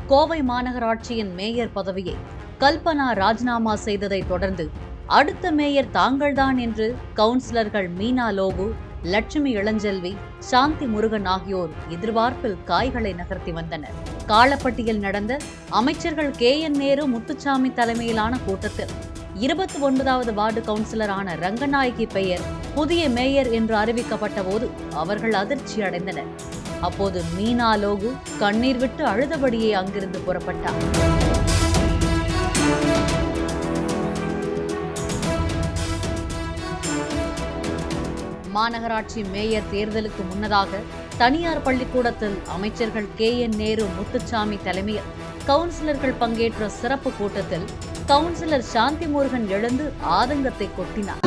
கோவை மாநகராட்சியின் மேயர் பதவியை கல்பனா ராஜினாமா செய்ததை தொடர்ந்து அடுத்த மேயர் தாங்கள்தான் என்று கவுன்சிலர்கள் மீனா லோகு லட்சுமி இளஞ்செல்வி சாந்தி முருகன் ஆகியோர் எதிர்பார்ப்பில் காய்களை நகர்த்தி வந்தனர் காலப்பட்டியில் நடந்த அமைச்சர்கள் கே என் நேரு முத்துச்சாமி தலைமையிலான கூட்டத்தில் இருபத்தி ஒன்பதாவது வார்டு கவுன்சிலரான ரங்கநாயகி பெயர் புதிய மேயர் என்று அறிவிக்கப்பட்ட போது அவர்கள் அதிர்ச்சி அடைந்தனர் அப்போது மீனா லோகு கண்ணீர் விட்டு அழுதபடியே அங்கிருந்து புறப்பட்டார் மாநகராட்சி மேயர் தேர்தலுக்கு முன்னதாக தனியார் பள்ளிக்கூடத்தில் அமைச்சர்கள் கே என் நேரு முத்துச்சாமி தலைமையில் கவுன்சிலர்கள் பங்கேற்ற சிறப்பு கூட்டத்தில் கவுன்சிலர் சாந்தி முருகன் எழுந்து ஆதங்கத்தை கொட்டினார்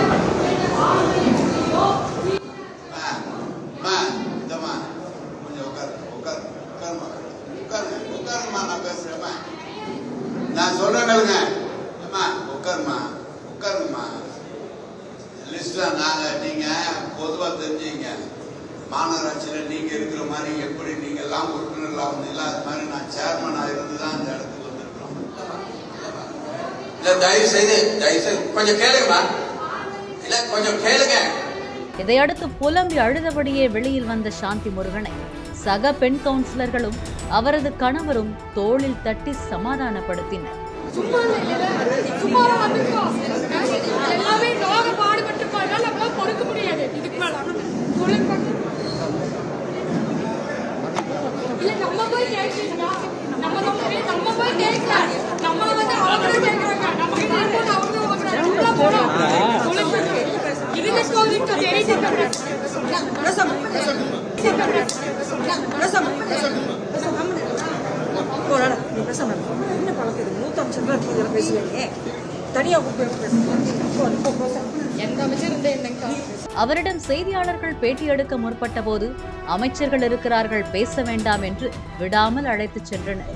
அம்மா, அம்மா, இந்தம்மா, கொஞ்சம் உட்காரு, உட்காரு, உட்காரும்மா. உட்காருங்க, உட்காருங்கம்மா, நான் பேசுறேன்ம்மா. நான் சொல்றேன் கேளுங்க அம்மா உட்காருமா உட்காருங்கம்மா லிஸ்ட்ல நாங்க நீங்க பொதுவா தெரிஞ்சுங்க மாநகராட்சியில நீங்க இருக்கிற மாதிரி எப்படி நீங்க எல்லாம் உறுப்பினர்களா வந்தீங்களா அது மாதிரி நான் சேர்மனா இருந்து தான் இந்த இடத்துக்கு வந்திருக்கிறோம் இல்ல தயவு செய்து தயவு செய்து கொஞ்சம் கேளுங்கம்மா இல்ல கொஞ்சம் கேளுங்க இதையடுத்து புலம்பி அழுதபடியே வெளியில் வந்த சாந்தி முருகனை சக பெண் கவுன்சிலர்களும் அவரது கணவரும் தோளில் தட்டி சமாதானப்படுத்தினர் சும்மா சும்மாவா வந்திருக்கோம் எல்லாமே நோக பாடுபட்டு போனாலும் நம்மளால பொறுக்க முடியாது இதுக்கு மேல சொல்லுங்க பாக்கலாம். இல்ல நம்ம போய் கேட்கலீங்களா நம்ம நம்ம போய் நம்ம போய் கேட்கல நம்மள வந்து அவங்க கேட்கறாங்க நம்ம கிட்ட இருக்கும்போது அவங்க வாங்குறாங்க உள்ள போறோம் சொல்லுங்க பாக்கலாம். இதுக்கு ஸ்கோரிங் தெரியுது போறாடா நீ பேசாம இரு. என்ன பழக்கம் இது நூத்தி அஞ்சு ரூபாய் இருக்கு இதுல பேசுவீங்க தனியா கூப்பிட்டு பேசுங்க போ, போ, போ, போ. எந்த அமைச்சர் இருந்தா என்னங்க அவரிடம் செய்தியாளர்கள் பேட்டி எடுக்க முற்பட்ட போது அமைச்சர்கள் இருக்கிறார்கள் பேச வேண்டாம் என்று விடாமல் அழைத்துச் சென்றனர்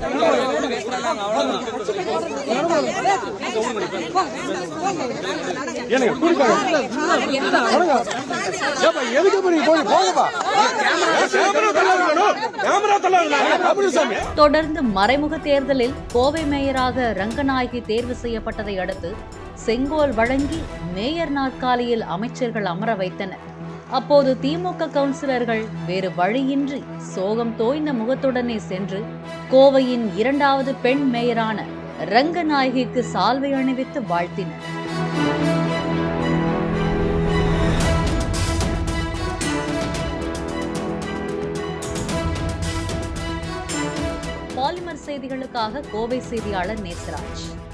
ஏனுங்க கூட்டிப்பாங்க ஏப்பா எதுக்கு இப்ப நீங்க போய் போங்கப்பா கேமரா தள்ளாதீங்க கேமரா தள்ளாதீங்க அப்படி சாமி தொடர்ந்து மறைமுக தேர்தலில் கோவை மேயராக ரங்கநாயகி தேர்வு செய்யப்பட்டதை அடுத்து செங்கோல் வழங்கி மேயர் நாற்காலியில் அமைச்சர்கள் அமர வைத்தனர் அப்போது திமுக கவுன்சிலர்கள் வேறு வழியின்றி சோகம் தோய்ந்த முகத்துடனே சென்று கோவையின் இரண்டாவது பெண் மேயரான ரங்கநாயகிக்கு சால்வை அணிவித்து வாழ்த்தினர் பாலிமர் செய்திகளுக்காக கோவை செய்தியாளர் நேசராஜ்